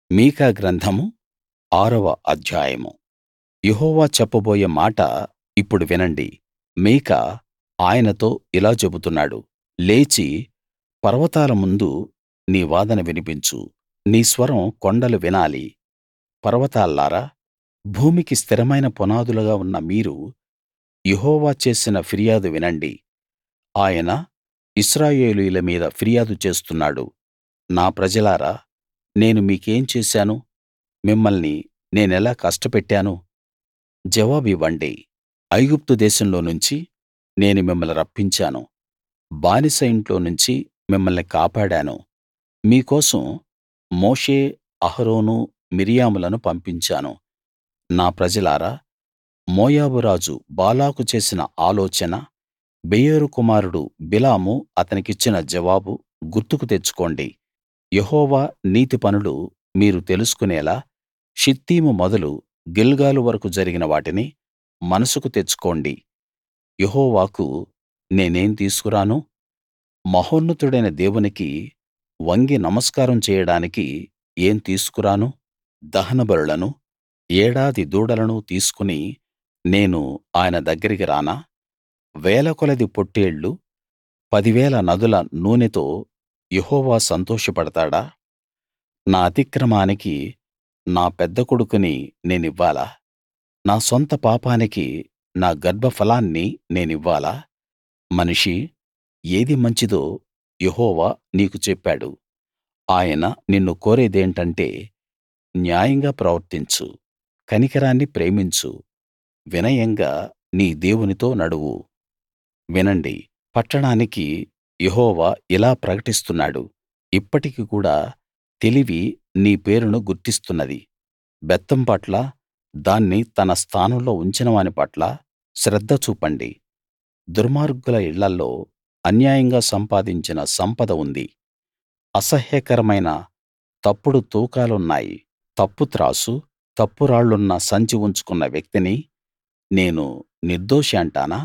మీకా గ్రంథము ఆరవ అధ్యాయము యెహోవా చెప్పబోయే మాట ఇప్పుడు వినండి మీకా ఆయనతో ఇలా చెబుతున్నాడు లేచి పర్వతాల ముందు నీ వాదన వినిపించు నీ స్వరం కొండలు వినాలి పర్వతాల్లారా భూమికి స్థిరమైన పునాదులుగా ఉన్న మీరు యెహోవా చేసిన ఫిర్యాదు వినండి ఆయన ఇశ్రాయేలీయుల మీద ఫిర్యాదు చేస్తున్నాడు నా ప్రజలారా నేను మీకేం చేశాను మిమ్మల్ని నేనెలా కష్టపెట్టాను జవాబివ్వండి ఐగుప్తు దేశంలో నుంచి నేను మిమ్మల్ని రప్పించాను బానిస ఇంట్లో నుంచి మిమ్మల్ని కాపాడాను మీ కోసం మోషే అహరోను మిర్యాములను పంపించాను నా ప్రజలారా మోయాబు రాజు బాలాకు చేసిన ఆలోచన బెయోరు కుమారుడు బిలాము అతనికిచ్చిన జవాబు గుర్తుకు తెచ్చుకోండి యెహోవా నీతి పనులు మీరు తెలుసుకునేలా షిత్తీము మొదలు గిల్గాలు వరకూ జరిగిన వాటిని మనసుకు తెచ్చుకోండి యెహోవాకు నేనేం తీసుకురాను మహోన్నతుడైన దేవునికి వంగి నమస్కారం చేయడానికి ఏం తీసుకురాను దహనబలులనూ ఏడాది దూడలను తీసుకుని నేను ఆయన దగ్గరికి రానా వేలకొలది పొట్టేళ్లు పదివేల నదుల నూనెతో యెహోవా సంతోషపడతాడా నా అతిక్రమానికి నా పెద్ద కొడుకుని నేనివ్వాలా నా సొంత పాపానికి నా గర్భఫలాన్ని నేనివ్వాలా మనిషీ ఏది మంచిదో యెహోవా నీకు చెప్పాడు ఆయన నిన్ను కోరేదేంటంటే న్యాయంగా ప్రవర్తించు కనికరాన్ని ప్రేమించు వినయంగా నీ దేవునితో నడువు వినండి పట్టణానికి యెహోవా ఇలా ప్రకటిస్తున్నాడు ఇప్పటికి కూడా తెలివి నీ పేరును గుర్తిస్తున్నది బెత్తం పట్ల దాన్ని తన స్థానంలో ఉంచినవాని పట్ల శ్రద్ధ చూపండి దుర్మార్గుల ఇళ్ళల్లో అన్యాయంగా సంపాదించిన సంపద ఉంది అసహ్యకరమైన తప్పుడు తూకాలున్నాయి తప్పు త్రాసు తప్పు రాళ్లున్న సంచి ఉంచుకున్న వ్యక్తిని నేను నిర్దోషి అంటానా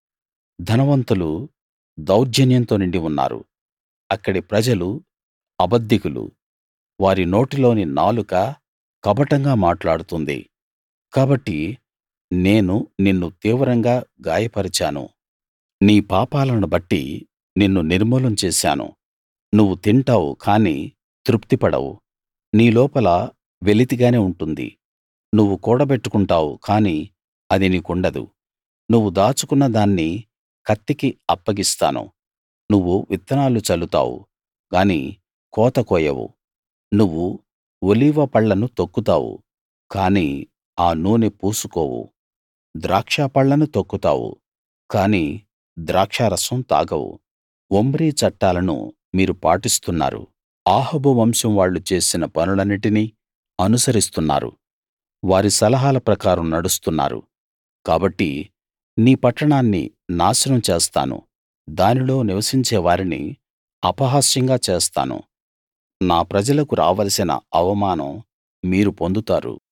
ధనవంతులు దౌర్జన్యంతో నిండి ఉన్నారు అక్కడి ప్రజలు అబద్ధికులు వారి నోటిలోని నాలుక కపటంగా మాట్లాడుతుంది కాబట్టి నేను నిన్ను తీవ్రంగా గాయపరిచాను నీ పాపాలను బట్టి నిన్ను నిర్మూలం చేశాను నువ్వు తింటావు కానీ తృప్తి పడవు నీ లోపల వెలితిగానే ఉంటుంది నువ్వు కూడబెట్టుకుంటావు కానీ అది నీకుండదు నువ్వు దాచుకున్న దాన్ని కత్తికి అప్పగిస్తాను నువ్వు విత్తనాలు చల్లుతావు గాని కోత కోయవు నువ్వు ఒలీవ పళ్ళను తొక్కుతావు కానీ ఆ నూనె పూసుకోవు ద్రాక్షపళ్ళను తొక్కుతావు కానీ ద్రాక్షారసం తాగవు ఒమ్రీ చట్టాలను మీరు పాటిస్తున్నారు అహాబు వంశం వాళ్ళు చేసిన పనులన్నిటినీ అనుసరిస్తున్నారు వారి సలహాల ప్రకారం నడుస్తున్నారు కాబట్టి నీ పట్టణాన్ని నాశనం చేస్తాను దానిలో నివసించే వారిని అపహాస్యంగా చేస్తాను నా ప్రజలకు రావలసిన అవమానం మీరు పొందుతారు